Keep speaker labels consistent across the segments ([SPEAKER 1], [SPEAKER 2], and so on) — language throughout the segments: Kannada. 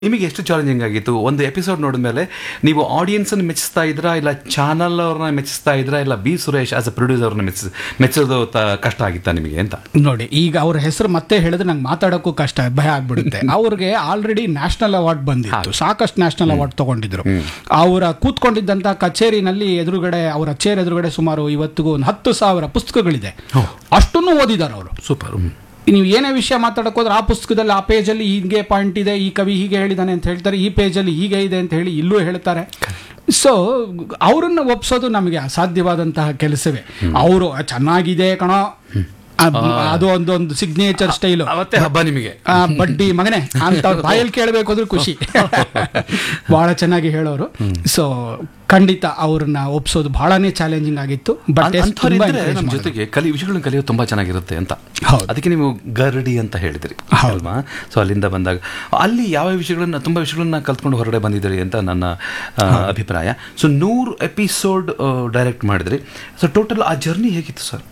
[SPEAKER 1] ನಿಮಗೆ ಎಷ್ಟು ಚಾಲೆಂಜಿಂಗ್ ಆಗಿತ್ತು ಒಂದು ಎಪಿಸೋಡ್ ನೋಡಿದ್ಮೇಲೆ ನೀವು ಆಡಿಯನ್ಸ್ ಅನ್ನು ಮೆಚ್ಚಿಸ್ತಾ ಇದ್ರಾ ಇಲ್ಲ ಚಾನಲ್ ಅವ್ರನ್ನ ಮೆಚ್ಚಿಸ್ತಾ ಇದ್ರಾ ಇಲ್ಲ B Suresh as a producer ಅವ್ರನ್ನ ಮೆಚ್ಚ ಮೆಚ್ಚೋದು ತ- ಕಷ್ಟ ಆಗಿತ್ತಾ ನಿಮಗೆ ಅಂತ
[SPEAKER 2] ನೋಡಿ ಈಗ ಅವ್ರ ಹೆಸರು ಮತ್ತೆ ಹೇಳಿದ್ರೆ ನಂಗೆ ಮಾತಾಡೋಕ್ಕೂ ಕಷ್ಟ ಭಯ ಆಗ್ಬಿಡುತ್ತೆ ಅವ್ರಿಗೆ ಆಲ್ರೆಡಿ ನ್ಯಾಷನಲ್ ಅವಾರ್ಡ್ ಬಂದಿತ್ತು ಸಾಕಷ್ಟು ನ್ಯಾಷನಲ್ ಅವಾರ್ಡ್ ತಗೊಂಡಿದ್ರು ಅವರ ಕೂತ್ಕೊಂಡಿದ್ದಂತ ಕಚೇರಿನಲ್ಲಿ ಎದುರುಗಡೆ ಅವರ ಚೇರ್ ಎದುರುಗಡೆ ಸುಮಾರು ಇವತ್ತಿಗೂ ಒಂದು ಹತ್ತು ಸಾವಿರ ಪುಸ್ತಕಗಳಿದೆ ಅಷ್ಟನ್ನು ಓದಿದ್ದಾರೆ ಅವರು
[SPEAKER 1] ಸೂಪರ್
[SPEAKER 2] ನೀವು ಏನೇ ವಿಷಯ ಮಾತಾಡಕ್ ಹೋದ್ರೆ ಆ ಪುಸ್ತಕದಲ್ಲಿ ಆ ಪೇಜಲ್ಲಿ ಹೀಗೆ ಪಾಯಿಂಟ್ ಇದೆ ಈ ಕವಿ ಹೀಗೆ ಹೇಳಿದಾನೆ ಅಂತ ಹೇಳ್ತಾರೆ ಈ ಪೇಜಲ್ಲಿ ಹೀಗೆ ಇದೆ ಅಂತ ಹೇಳಿ ಇಲ್ಲೂ ಹೇಳ್ತಾರೆ ಸೊ ಅವರನ್ನ ಒಪ್ಸೋದು ನಮಗೆ ಅಸಾಧ್ಯವಾದಂತಹ ಕೆಲಸವೇ ಅವರು ಚೆನ್ನಾಗಿದೆ ಕಣೋ ಅದ್- ಅದು ಒಂದೊಂದು ಸಿಗ್ನೇಚರ್ ಸ್ಟೈಲು
[SPEAKER 1] ಅವತ್ತೇ ಹಬ್ಬ ನಿಮಗೆ
[SPEAKER 2] ಆ, ಬಡ್ಡಿ ಮಗನೇ ಅಂತ ಬಾಯಲ್ಲಿ ಕೇಳಬೇಕು ಅಂದ್ರೆ ಖುಷಿ ಬಹಳ ಚೆನ್ನಾಗಿ ಹೇಳೋರು ಸೊ ಖಂಡಿತ ಅವ್ರನ್ನ ಒಪ್ಸೋದು ಬಹಳನೇ ಚಾಲೆಂಜಿಂಗ್ ಆಗಿತ್ತು ಬಟ್
[SPEAKER 1] ಅಂಥವ್ರಿದ್ರೆ ನಮ್ಮ ಜೊತೆಗೆ ಕಲಿ ವಿಷಯಗಳನ್ನ ಕಲಿಯೋದು ತುಂಬಾ ಚೆನ್ನಾಗಿರುತ್ತೆ ಅಂತ
[SPEAKER 2] ಹೌದು.
[SPEAKER 1] ಅದಕ್ಕೆ ನೀವು ಗರಡಿ ಅಂತ ಹೇಳಿದ್ರಿ
[SPEAKER 2] ಹೌದು.
[SPEAKER 1] ಅಲ್ವಾ ಸೊ ಅಲ್ಲಿಂದ ಬಂದಾಗ ಅಲ್ಲಿ ಯಾವ ವಿಷಯಗಳನ್ನ ತುಂಬಾ ವಿಷಯಗಳನ್ನ ಕಲ್ತ್ಕೊಂಡು ಹೊರಗಡೆ ಬಂದಿದ್ದೀರಿ ಅಂತ ನನ್ನ ಆ, ಅಭಿಪ್ರಾಯ ಸೊ ನೂರು ಎಪಿಸೋಡ್ ಡೈರೆಕ್ಟ್ ಮಾಡಿದ್ರಿ ಸೊ ಟೋಟಲ್ ಆ ಜರ್ನಿ ಹೇಗಿತ್ತು ಸರ್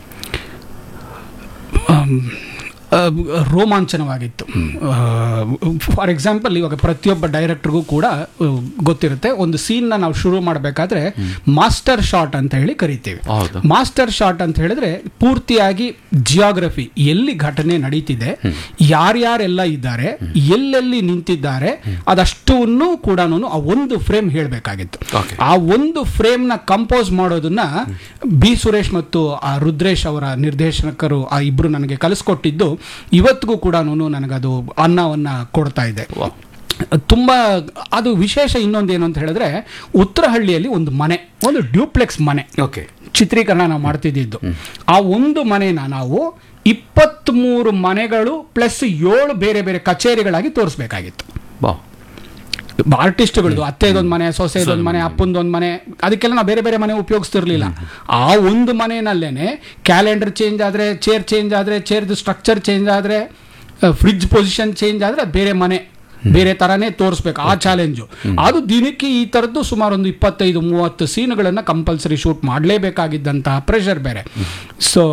[SPEAKER 2] ರೋಮಾಂಚನವಾಗಿತ್ತು ಫಾರ್ ಎಕ್ಸಾಂಪಲ್ ಇವಾಗ ಪ್ರತಿಯೊಬ್ಬ ಡೈರೆಕ್ಟರ್ಗೂ ಕೂಡ ಆ, ಗೊತ್ತಿರುತ್ತೆ ಒಂದು ಸೀನ್ನ ನಾವು ಶುರು ಮಾಡಬೇಕಾದ್ರೆ ಮಾಸ್ಟರ್ ಶಾಟ್ ಅಂತ ಹೇಳಿ ಕರಿತೀವಿ
[SPEAKER 1] ಹೌದು.
[SPEAKER 2] ಮಾಸ್ಟರ್ ಶಾಟ್ ಅಂತ ಹೇಳಿದ್ರೆ ಪೂರ್ತಿಯಾಗಿ ಜಿಯೋಗ್ರಫಿ ಎಲ್ಲಿ ಘಟನೆ ನಡೀತಿದೆ ಯಾರ್ಯಾರೆಲ್ಲ ಇದ್ದಾರೆ ಎಲ್ಲೆಲ್ಲಿ ನಿಂತಿದ್ದಾರೆ ಅದಷ್ಟನ್ನು ಕೂಡ ಆ ಒಂದು ಫ್ರೇಮ್ ಹೇಳಬೇಕಾಗಿತ್ತು
[SPEAKER 1] Okay.
[SPEAKER 2] ಆ ಒಂದು ಫ್ರೇಮ್ ನ ಕಂಪೋಸ್ ಮಾಡೋದನ್ನ ಬಿ ಸುರೇಶ್ ಮತ್ತು ಆ ರುದ್ರೇಶ್ ಅವರ ನಿರ್ದೇಶಕರು ಆ ಇಬ್ರು ನನಗೆ ಕಲಿಸ್ಕೊಟ್ಟಿದ್ದು ಇವತ್ತಿಗೂ ಕೂಡ ನನಗದು ಅನ್ನವನ್ನ ಕೊಡ್ತಾ ಇದೆ ತುಂಬಾ ಅದು ವಿಶೇಷ ಇನ್ನೊಂದೇನು ಅಂತ ಹೇಳಿದ್ರೆ ಉತ್ತರಹಳ್ಳಿಯಲ್ಲಿ ಒಂದು ಮನೆ ಒಂದು ಡ್ಯೂಪ್ಲೆಕ್ಸ್ ಮನೆ
[SPEAKER 1] ಓಕೆ
[SPEAKER 2] ಚಿತ್ರೀಕರಣ ನಾವು ಮಾಡ್ತಿದ್ದಿದ್ದು ಆ ಒಂದು ಮನೆನ ನಾವು ಇಪ್ಪತ್ತ್ಮೂರು ಮನೆಗಳು ಪ್ಲಸ್ ಏಳು ಬೇರೆ ಬೇರೆ ಕಚೇರಿಗಳಾಗಿ ತೋರಿಸ್ಬೇಕಾಗಿತ್ತು
[SPEAKER 1] ಬಾ
[SPEAKER 2] ಆರ್ಟಿಸ್ಟ್ಗಳದ್ದು ಅತ್ತೆದೊಂದು ಮನೆ ಸೊಸೆದೊಂದು ಮನೆ ಅಪ್ಪಂದೊಂದು ಮನೆ ಅದಕ್ಕೆಲ್ಲ ನಾವು ಬೇರೆ ಬೇರೆ ಮನೆ ಉಪಯೋಗಿಸ್ತಿರ್ಲಿಲ್ಲ ಆ ಒಂದು ಮನೆಯಲ್ಲೇನೆ ಕ್ಯಾಲೆಂಡರ್ ಚೇಂಜ್ ಆದ್ರೆ ಚೇರ್ ಚೇಂಜ್ ಆದ್ರೆ ಚೇರ್ದು ಸ್ಟ್ರಕ್ಚರ್ ಚೇಂಜ್ ಆದ್ರೆ ಫ್ರಿಡ್ಜ್ ಪೊಸಿಷನ್ ಚೇಂಜ್ ಆದ್ರೆ ಅದು ಬೇರೆ ಮನೆ ಬೇರೆ ತರನೇ ತೋರಿಸ್ಬೇಕು ಆ ಚಾಲೆಂಜು ಅದು ದಿನಕ್ಕೆ ಈ ಥರದ್ದು ಸುಮಾರು ಒಂದು ಇಪ್ಪತ್ತೈದು ಮೂವತ್ತು ಸೀನ್ಗಳನ್ನು ಕಂಪಲ್ಸರಿ ಶೂಟ್ ಮಾಡಲೇಬೇಕಾಗಿದ್ದಂತಹ ಪ್ರೆಷರ್ ಬೇರೆ ಸೊ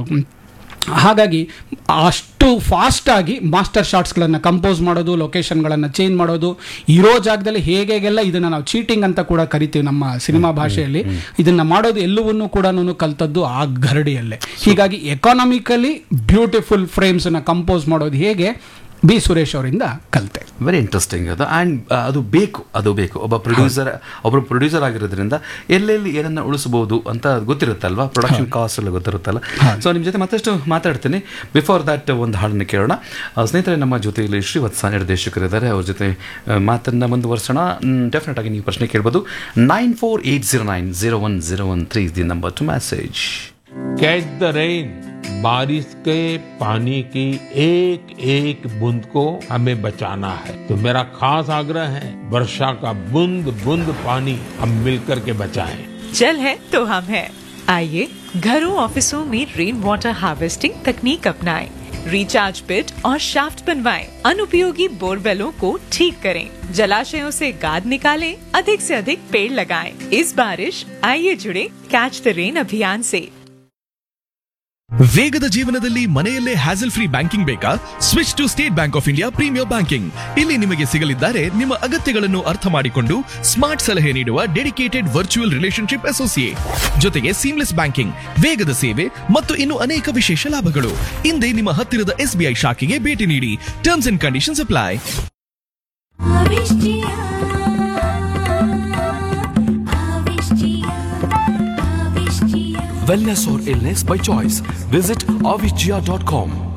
[SPEAKER 2] ಹಾಗಾಗಿ ಅಷ್ಟು ಫಾಸ್ಟಾಗಿ ಮಾಸ್ಟರ್ ಶಾಟ್ಸ್ಗಳನ್ನು ಕಂಪೋಸ್ ಮಾಡೋದು ಲೊಕೇಶನ್ಗಳನ್ನು ಚೇಂಜ್ ಮಾಡೋದು ಇರೋ ಜಾಗದಲ್ಲಿ ಹೇಗೆ ಹೇಗೆಲ್ಲ ಇದನ್ನು ನಾವು ಚೀಟಿಂಗ್ ಅಂತ ಕೂಡ ಕರಿತೀವಿ ನಮ್ಮ ಸಿನಿಮಾ ಭಾಷೆಯಲ್ಲಿ ಇದನ್ನು ಮಾಡೋದು ಎಲ್ಲವನ್ನೂ ಕೂಡ ಕಲ್ತದ್ದು ಆ ಗರಡಿಯಲ್ಲೇ ಹೀಗಾಗಿ ಎಕಾನಮಿಕಲಿ ಬ್ಯೂಟಿಫುಲ್ ಫ್ರೇಮ್ಸನ್ನು ಕಂಪೋಸ್ ಮಾಡೋದು ಹೇಗೆ ಬಿ ಸುರೇಶ್ ಅವರಿಂದ ಕಲಿತೆ
[SPEAKER 1] ವೆರಿ ಇಂಟ್ರೆಸ್ಟಿಂಗ್ ಅದು ಆ್ಯಂಡ್ ಅದು ಬೇಕು ಅದು ಬೇಕು ಒಬ್ಬ ಪ್ರೊಡ್ಯೂಸರ್ ಒಬ್ಬರು ಪ್ರೊಡ್ಯೂಸರ್ ಆಗಿರೋದ್ರಿಂದ ಎಲ್ಲೆಲ್ಲಿ ಏನನ್ನ ಉಳಿಸಬಹುದು ಅಂತ ಗೊತ್ತಿರುತ್ತಲ್ವಾ ಪ್ರೊಡಕ್ಷನ್ ಕಾಸ್ಟ್ ಎಲ್ಲ ಗೊತ್ತಿರುತ್ತಲ್ಲ ಸೊ ನಿಮ್ಮ ಜೊತೆ ಮತ್ತಷ್ಟು ಮಾತಾಡ್ತೀನಿ ಬಿಫೋರ್ ದಟ್ ಒಂದು ಹಾಡನ್ನು ಕೇಳೋಣ ಆ, ಸ್ನೇಹಿತರೆ ನಮ್ಮ ಜೊತೆಯಲ್ಲಿ ಶ್ರೀವತ್ಸ ನಿರ್ದೇಶಕರಿದ್ದಾರೆ ಅವ್ರ ಜೊತೆ ಆ, ಮಾತನ್ನ ಮುಂದುವರ್ಸೋಣ ಡೆಫಿನೆಟ್ ಆಗಿ ನೀವು ಪ್ರಶ್ನೆ ಕೇಳ್ಬೋದು nine four eight zero nine zero one zero one three the number to message
[SPEAKER 3] catch the rain बारिश के पानी की एक एक बूंद को हमें बचाना है तो मेरा खास आग्रह है वर्षा का बूंद बूंद पानी हम मिलकर के बचाएं
[SPEAKER 4] जल है तो हम है आइए घरों ऑफिसों में रेन वाटर हार्वेस्टिंग तकनीक अपनाएं, रिचार्ज पिट और शाफ्ट बनवाएं, अनुपयोगी बोरवेलों को ठीक करें जलाशयों से गाद निकालें, अधिक से अधिक पेड़ लगाएं। इस बारिश आइए जुड़े कैच द रेन अभियान से
[SPEAKER 5] ವೇಗದ ಜೀವನದಲ್ಲಿ ಮನೆಯಲ್ಲೇ ಹ್ಯಾಸಲ್ ಫ್ರೀ ಬ್ಯಾಂಕಿಂಗ್ ಬೇಕಾ switch to State Bank of India premier banking ಇಲ್ಲಿ ನಿಮಗೆ ಸಿಗಲಿದ್ದಾರೆ ನಿಮ್ಮ ಅಗತ್ಯಗಳನ್ನು ಅರ್ಥ ಮಾಡಿಕೊಂಡು ಸ್ಮಾರ್ಟ್ ಸಲಹೆ ನೀಡುವ ಡೆಡಿಕೇಟೆಡ್ ವರ್ಚುವಲ್ ರಿಲೇಶನ್ಶಿಪ್ ಅಸೋಸಿಯೇಟ್ ಜೊತೆಗೆ ಸೀಮ್ಲೆಸ್ ಬ್ಯಾಂಕಿಂಗ್ ವೇಗದ ಸೇವೆ ಮತ್ತು ಇನ್ನು ಅನೇಕ ವಿಶೇಷ ಲಾಭಗಳು ಹಿಂದೆ ನಿಮ್ಮ ಹತ್ತಿರದ ಎಸ್ಬಿಐ ಶಾಖೆಗೆ ಭೇಟಿ ನೀಡಿ terms and conditions apply
[SPEAKER 6] Avishtiya, Avishtiya, Avishtiya.
[SPEAKER 7] Wellness or illness by choice. Visit avicgia.com.